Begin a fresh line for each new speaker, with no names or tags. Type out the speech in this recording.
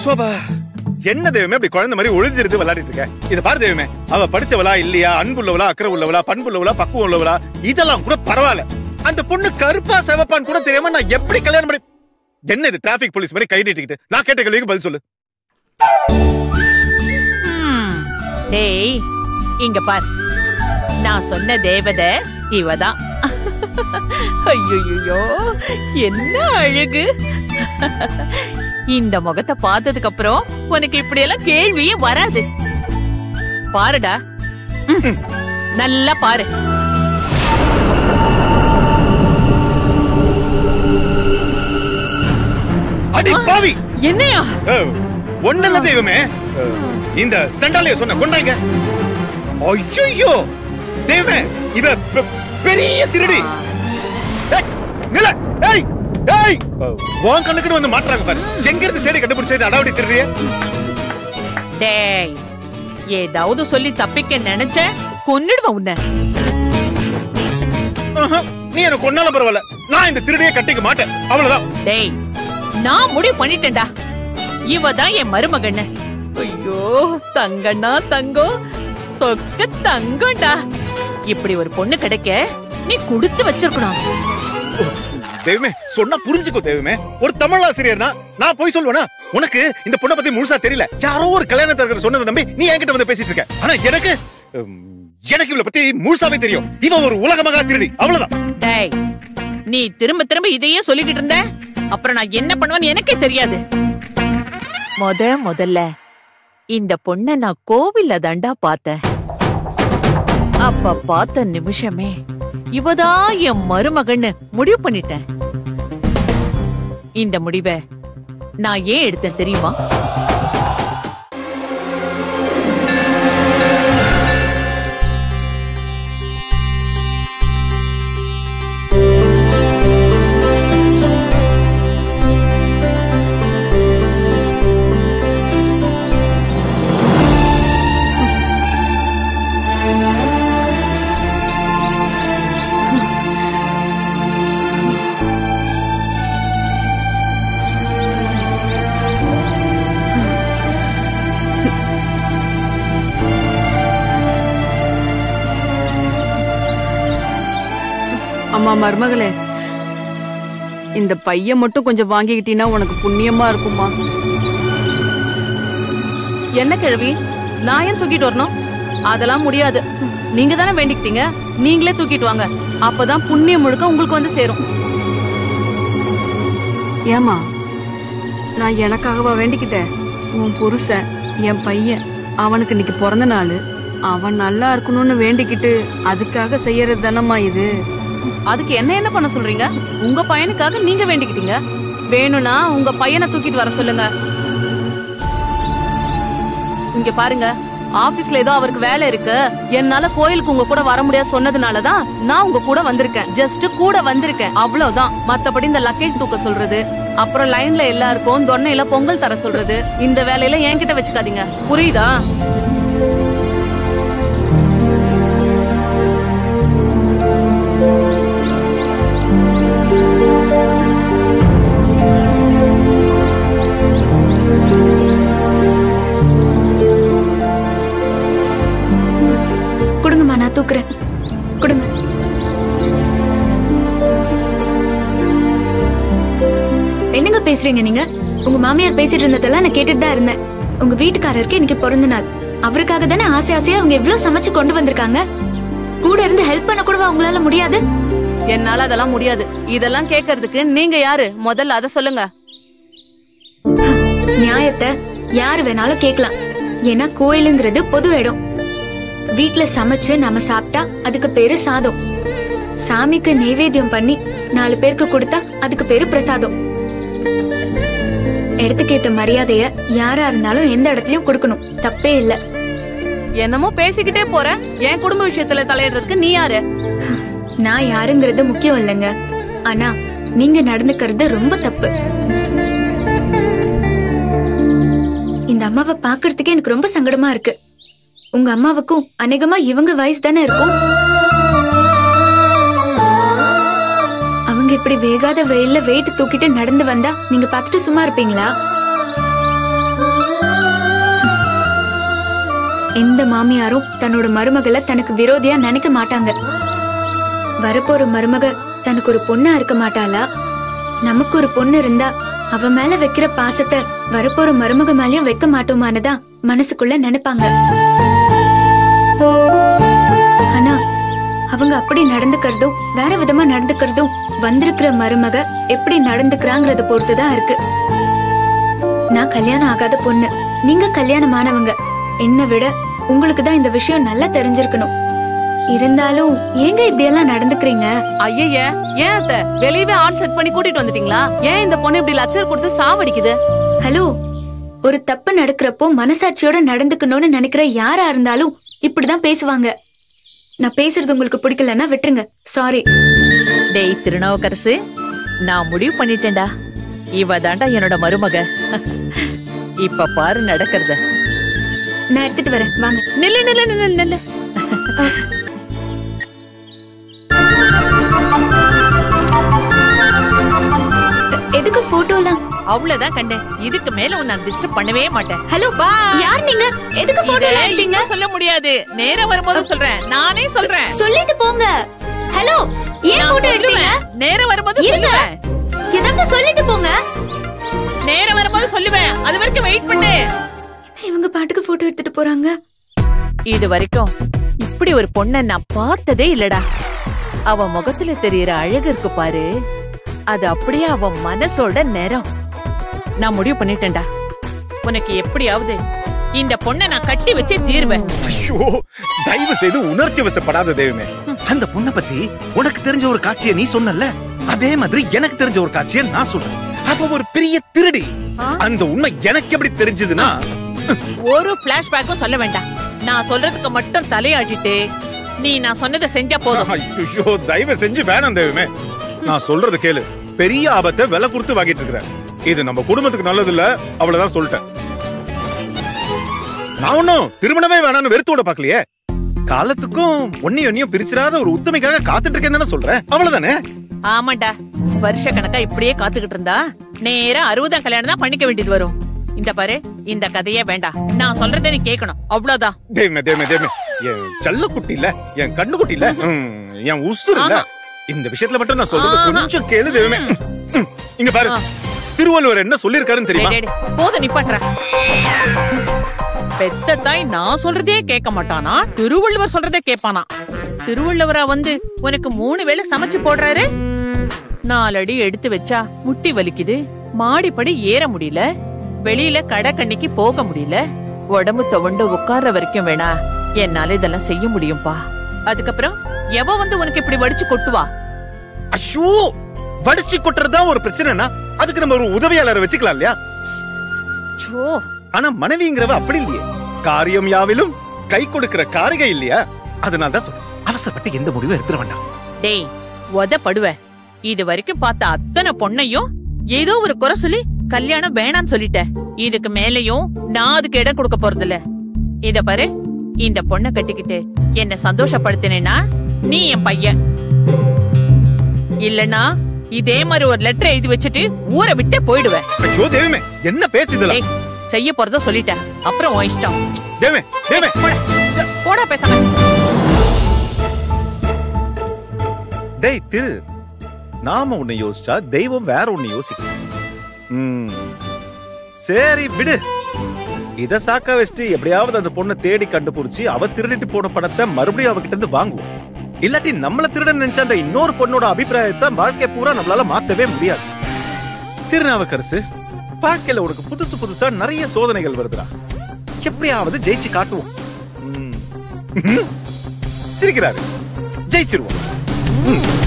Sofa என்ன தெய்வமே அப்படி குழந்தை மாதிரி ஒளிஞ்சிருந்து விளையாடிட்டு இருக்க இத பாரு தெய்வமே அவ படிச்சவளா இல்லையா அன்புள்ளவளா அக்கறை உள்ளவளா பண்புள்ளவளா பக்குவம் உள்ளவளா இதெல்லாம் கூட பரவாயில்ல அந்த பொண்ணு கருப்பா செவப்பான்னு கூட தெரியாம நான் எப்படி கல்யாணம் பண்ணி என்ன இது டிராபிக் போலீஸ் மாதிரி கை நீட்டிக்கிட்டு நான் கேட்ட கேள்விக்கு பதில் சொல்லு
ஹம். டேய் இங்க பார் நான் சொன்ன தேவதை இவதான் ஐயோ என்ன அழகு இந்த முகத்தை பார்த்ததுக்கு அப்புறம் உனக்கு இப்படி எல்லாம் கேள்வியே வராது பாருடா ம். நல்லா பாரு
அடி பாவி
என்னையா
ஒண்ணு இல்ல தெய்வமே அஹ், இந்த சண்டாலைய சொன்ன கொண்டாங்க ஐயோ தெய்வமே இவ பெ- பெரிய திருடி ஏய், நில ஏய் ஏய் உன் கண்ணுக்கு வந்து மாட்டுறாங்க பாரு எங்க இருந்து தேடி கண்டுபிடிச்சது அடாவடி திருடிய
டேய் ஏதாவது சொல்லி தப்பிக்க நினைச்ச கொன்னுடுவேன் உன்னை
நீ எனக்கு கொன்னாலும் பரவாயில்ல நான் இந்த திருடியை கட்டிக்க மாட்டேன் அவ்வளவுதான்
டேய் நான் முடிவு பண்ணிட்டேன்டா இவ தான் என் மருமகன்னு ஐயோ தங்கண்ணா தங்கம் சொக்க தங்கம்டா இப்படி ஒரு பொண்ணு கிடைக்க நீ கொடுத்து வச்சிருக்கணும்
தெய்வமே சொன்னா புரிஞ்சுக்கோ தெய்வமே ஒரு தமிழ் ஆசிரியர்னா நான் போய் சொல்லுவேனா உனக்கு இந்த பொண்ணை பத்தி முழுசா தெரியல யாரோ ஒரு கல்யாணத்தை இருக்கிற சொன்னதை நம்பி நீ என்கிட்ட வந்து பேசிட்டு இருக்க ஆனா எனக்கு உம், எனக்கு இவளை பத்தி முழுசாவே தெரியும் இவ ஒரு உலக மகா திருடி அவ்வளவுதான்
டேய் நீ திரும்ப திரும்ப இதையே சொல்லிக்கிட்டு இருந்த அப்புறம் நான் என்ன பண்ணுவேன்னு எனக்கே தெரியாது முத முதல்ல இந்த பொண்ண நான் கோவில்ல தாண்டா பார்த்தேன் அப்ப பார்த்த நிமிஷமே இவதான் என் மருமகன்னு முடிவு பண்ணிட்டேன் இந்த முடிவை நான் ஏன் எடுத்தேன் தெரியுமா
அம்மா மருமகளே இந்த பையன் மட்டும் கொஞ்சம் வாங்கிக்கிட்டீன்னா உனக்கு புண்ணியமா இருக்குமா
என்ன கிழவி நான் ஏன் தூக்கிட்டு வரணும் அதெல்லாம் முடியாது நீங்க தானே வேண்டிக்கிட்டீங்க நீங்களே தூக்கிட்டு வாங்க அப்பதான் புண்ணியம் முழுக்க உங்களுக்கு வந்து சேரும்
ஏமா நான் எனக்காகவா வேண்டிக்கிட்டேன் உன் புருஷன் என் பையன் அவனுக்கு இன்னைக்கு பிறந்த நாள் அவன் நல்லா இருக்கணும்னு வேண்டிக்கிட்டு அதுக்காக செய்யறது தானம்மா இது
அதுக்கு என்ன என்ன பண்ண சொல்றீங்க உங்க பையனுக்காக நீங்க வேண்டிக்கிட்டீங்க வேணும்னா உங்க பையனை தூக்கிட்டு வர சொல்லுங்க இங்க பாருங்க ஆபீஸ்ல ஏதோ அவருக்கு வேலை இருக்கு என்னால கோயிலுக்கு உங்க கூட வர முடியாது சொன்னதுனாலதான் நான் உங்க கூட வந்திருக்கேன் ஜஸ்ட் கூட வந்திருக்கேன் அவ்வளவுதான் மத்தபடி இந்த லக்கேஜ் தூக்க சொல்றது அப்புறம் லைன்ல எல்லாருக்கும் தொன்னையில பொங்கல் தர சொல்றது இந்த வேலையில என்கிட்ட வச்சுக்காதீங்க புரியுதா
கொடுங்கம்மா நான் தூக்குறேன் கொடுங்க என்னங்க பேசுறீங்க நீங்க உங்க மாமியார் பேசிட்டு இருந்ததெல்லாம் நான் கேட்டுட்டு தான் இருந்தேன் உங்க வீட்டுக்காரருக்கு இன்னைக்கு பிறந்த நாள் அவருக்காக தானே ஆசை ஆசையா அவங்க எவ்வளவு சமைச்சு கொண்டு வந்திருக்காங்க கூட இருந்து ஹெல்ப் பண்ண கூடவா உங்களால முடியாது
என்னால அதெல்லாம் முடியாது இதெல்லாம் கேக்குறதுக்கு நீங்க யாரு முதல்ல அத சொல்லுங்க
நியாயத்தை யாரு வேணாலும் கேட்கலாம் ஏன்னா கோயிலுங்கிறது பொது இடம் வீட்ல சமைச்சு நாம சாப்பிட்டா அதுக்கு பேரு சாதம் சாமிக்கு நைவேத்தியம் பண்ணி நாலு பேருக்கு கொடுத்தா அதுக்கு பேரு பிரசாதம் இடத்துக்கு ஏத்த மரியாதைய யாரா இருந்தாலும் எந்த இடத்துலயும் கொடுக்கணும் தப்பே இல்ல
என்னமோ பேசிக்கிட்டே போற என் குடும்ப விஷயத்துல தலையிடுறதுக்கு நீ யாரு
நான் யாருங்கிறது முக்கியம் இல்லைங்க ஆனா நீங்க நடந்துக்கிறது ரொம்ப தப்பு இந்த அம்மாவை பாக்குறதுக்கே எனக்கு ரொம்ப சங்கடமா இருக்கு உங்க அம்மாவுக்கும் அநேகமா இவங்க வயசு தானே இருக்கும் அவங்க இப்படி வேகாத வெயில்ல வெயிட் தூக்கிட்டு நடந்து வந்தா நீங்க பார்த்துட்டு சும்மா இருப்பீங்களா எந்த மாமியாரும் தன்னோட மருமகளை தனக்கு விரோதியா நினைக்க மாட்டாங்க வரப்போற மருமக தனக்கு ஒரு பொண்ணா இருக்க மாட்டாளா நமக்கு ஒரு பொண்ணு இருந்தா அவ மேல வைக்கிற பாசத்தை வரப்போற மருமக மேலயும் வைக்க மாட்டோமானதான் மனசுக்குள்ள நினைப்பாங்க ஆனா அவங்க அப்படி நடந்துக்கிறதும் வேற விதமா நடந்துக்கிறதும் வந்திருக்கிற மருமக எப்படி நடந்துக்கிறாங்கறத பொறுத்துதான் இருக்கு நான் கல்யாணம் ஆகாத பொண்ணு நீங்க கல்யாணமானவங்க என்னை விட உங்களுக்கு தான் இந்த விஷயம் நல்லா தெரிஞ்சிருக்கணும் இருந்தாலும் ஏங்க இப்படி எல்லாம் நடந்துக்கிறீங்க
ஐயய்ய ஏன் அத்த வெளியவே ஆள் செட் பண்ணி கூட்டிட்டு வந்துட்டீங்களா ஏன் இந்த பொண்ணு இப்படி லட்சர் கொடுத்து சாவடிக்குது
ஹலோ ஒரு தப்பு நடக்கிறப்போ மனசாட்சியோட நடந்துக்கணும்னு நினைக்கிற யாரா இருந்தாலும் இப்படிதான் பேசுவாங்க நான் பேசுறது உங்களுக்கு பிடிக்கலன்னா விட்டுருங்க சாரி
டேய் திருநாவுக்கரசு நான் முடிவு பண்ணிட்டேன்டா இவ தாண்டா என்னோட மருமக இப்ப பாரு நடக்கிறத
நான் எடுத்துட்டு வரேன் வாங்க
நில்லு நில்லு நில்லு நில்லு
எ- எதுக்கு போட்டோலாம்
அவ்வளவுதான் கண்டேன் இதுக்கு மேல உன்னை டிஸ்டர்ப் பண்ணவே மாட்டேன்
ஹலோ
பா
யார் நீங்க எதுக்கு
இத
போட்டோ எடுத்தீங்க
இப்ப சொல்ல முடியாது நேரம் வரும்போது சொல்றேன் நானே சொல்றேன்
சொல்லிட்டு போங்க ஹலோ ஏன்
நான்
போட்டோ எடுத்தீங்க
சொல்லுவேன். நேரம் வரும்போது
இருங்க.
சொல்லுவேன்
ஏதாவது சொல்லிட்டு போங்க
நேரம் வரும்போது சொல்லுவேன் அது வரைக்கும் வெயிட் பண்ணு
இவங்க பாட்டுக்கு போட்டோ எடுத்துட்டு போறாங்க
இது வரைக்கும் இப்படி ஒரு பொண்ண நான் பார்த்ததே இல்லடா அவ முகத்துல தெரியற அழகு இருக்கு பாரு அது அப்படியே அவ மனசோட நிறம் நான் முடிவு பண்ணிட்டேன்டா உனக்கு எப்படியாவது இந்த பொண்ணை நான் கட்டி வச்சே தீர்வேன்
ஐயோ தயவு செய்து உணர்ச்சி வசப்படாத தெய்வமே அந்த பொண்ணை பத்தி உனக்கு தெரிஞ்ச ஒரு காட்சியை நீ சொன்னல அதே மாதிரி எனக்கு தெரிஞ்ச ஒரு காட்சியை நான் சொல்றேன் அவ ஒரு பெரிய திருடி
ஆ?
அந்த உண்மை எனக்கு எப்படி தெரிஞ்சதுன்னா
ஒரு பிளாஷ்பேக்கும் சொல்ல வேண்டாம் நான் சொல்றதுக்கு மட்டும் தலையாட்டிட்டு நீ நான் சொன்னதை செஞ்சா போதும்
ஐயோ தயவு செஞ்சு வேணாம் தெய்வமே நான் சொல்றது கேளு பெரிய ஆபத்தை விலை கொடுத்து வாங்கிட்டு இருக்கிறேன் இது நம்ம குடும்பத்துக்கு நல்லது இல்ல அவ்வளவுதான் சொல்லிட்டேன் நான் ஒன்னும் திருமணமே வேணாம்னு வெறுத்தோட பாக்கலையே காலத்துக்கும் ஒன்னையும் ஒன்னையும் பிரிச்சிடாத ஒரு உத்தமைக்காக காத்துட்டு இருக்கேன்னு தானே சொல்றேன் அவ்வளவுதானே
ஆமாண்டா வருஷ கணக்கா இப்படியே காத்துக்கிட்டு இருந்தா நேரா அறுபதாம் கல்யாணம் தான் பண்ணிக்க வேண்டியது வரும் இந்த பாரு இந்த கதையே வேண்டாம் நான் சொல்றதை நீ கேட்கணும் அவ்வளவுதான்
தேவமே தேவமே தேவமே என் செல்ல குட்டி இல்ல என் கண்ணு குட்டி இல்ல ம், என் உசுர் இல்ல
ஆமா.
இந்த விஷயத்துல மட்டும் நான் சொல்றது
ஆஹா.
கொஞ்சம் கேளு தேவமே ம், இங்க பாரு
ஆ.
திருவள்ளுவர் என்ன சொல்லிருக்காருன்னு தெரியுமா
டேய், டேய், டேய், போதும் நிப்பாட்ற பெத்த தாய் நான் சொல்றதே கேட்க மாட்டானா திருவள்ளுவர் சொல்றதே கேட்பானா திருவள்ளுவரா வந்து உனக்கு மூணு வேளை சமைச்சு போடுறாரு நாலடி எடுத்து வச்சா முட்டி வலிக்குது மாடிப்படி ஏற முடியல வெளியில கடை கண்ணிக்கு போக முடியல உடம்பு துவண்டு உட்கார்ற வரைக்கும் வேணா என்னால இதெல்லாம் செய்ய முடியும்பா அதுக்கப்புறம் எவ வந்து உனக்கு இப்படி வடிச்சு கொட்டுவா
அஷோ வடிச்சு கொட்டுறதுதான் ஒரு பிரச்சனைனா அதுக்கு நம்ம ஒரு உதவியாளரை வச்சுக்கலாம் இல்லையா
சோ
ஆனா மனைவிங்கிறவ அப்படி இல்லையே காரியம் யாவிலும் கை கொடுக்கிற காரிகை இல்லையா அதனால தான் சொல்றேன். அவசரப்பட்டு எந்த முடிவும் எடுத்துட வேண்டாம்
டேய் உதப்படுவ இது வரைக்கும் பார்த்த அத்தனை பொண்ணையும் ஏதோ ஒரு குறை சொல்லி கல்யாணம் வேணாம்னு சொல்லிட்டேன் இதுக்கு மேலயும் நான் அதுக்கு இடம் கொடுக்க போறதில்ல இத பாரு இந்த பொண்ணை கட்டிக்கிட்டு என்ன சந்தோஷப்படுத்தினேன்னா நீ என் பையன் இல்லனா இதே மாதிரி ஒரு லெட்டர் எழுதி வச்சுட்டு ஊரை விட்டே போயிடுவேன்
ஐயோ தேவமே என்ன பேச்சு இதெல்லாம்
டேய் செய்ய போறத சொல்லிட்டேன் அப்புறம் உன் இஷ்டம்
தேவமே தேவமே
போடா போடா பேசாம
டேய் திரு நாம ஒண்ணு யோசிச்சா தெய்வம் வேற ஒண்ணு யோசிக்கும் ம், சரி விடு இத சாக்க வச்சுட்டு எப்படியாவது அந்த பொண்ணை தேடி கண்டுபிடிச்சு அவ திருடிட்டு போன பணத்தை மறுபடியும் அவகிட்ட இருந்து வாங்குவோம் இல்லாட்டி நம்மள திருட நினைச்ச அந்த இன்னொரு பொண்ணோட அபிப்பிராயத்தை வாழ்க்கை பூரா நம்மளால மாத்தவே முடியாது திருநாவுக்கரசு வாழ்க்கையில உனக்கு புதுசு புதுசா நிறைய சோதனைகள் வருதுடா எப்படியாவது ஜெயிச்சு காட்டுவோம் ம். சிரிக்கிறாரு ஜெயிச்சிருவோம் ம்.